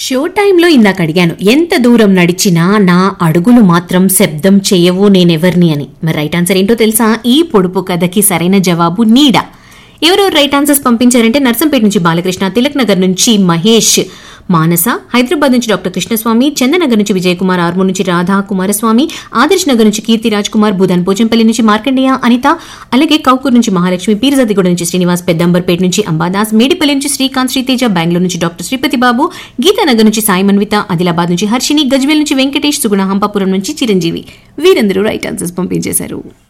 show టైంలో ఇందాక అడిగాను ఎంత దూరం నడిచినా నా అడుగులు మాత్రం శబ్దం చేయవు నేనెవర్ని అని మరి రైట్ ఆన్సర్ ఏంటో తెలుసా ఈ పొడుపు కథకి సరైన జవాబు నీడ ఎవరెవరు రైట్ ఆన్సర్స్ పంపించారంటే నర్సంపేట నుంచి బాలకృష్ణ తిలక్ నగర్ నుంచి మహేష్ మానస హైదరాబాద్ నుంచి డాక్టర్ కృష్ణస్వామి చందనగర్ నుంచి విజయ్ కుమార్ ఆర్మూర్ నుంచి రాధా కుమారస్వామి ఆదర్శ్ నగర్ నుంచి కీర్తి రాజ్ కుమార్ బుధన్ పోచంపల్లి నుంచి మార్కండేయ అనిత అలాగే కౌకూర్ నుంచి మహాలక్ష్మి పీర్జాదిగూడ నుంచి శ్రీనివాస్ పెద్దంబర్పేట నుంచి అంబాదాస్ మేడిపల్లి నుంచి శ్రీకాంత్ శ్రీతేజ బెంగళూరు నుంచి డాక్టర్ శ్రీపతి బాబు గీతానగర్ నుంచి సాయి మన్విత ఆదిలాబాద్ నుంచి హర్షిని గజ్వేల్ నుంచి వెంకటేష్ సుగుణ హంపాపురం నుంచి చిరంజీవి వీరందరూ రైట్ ఆన్సర్స్ పంపించేశారు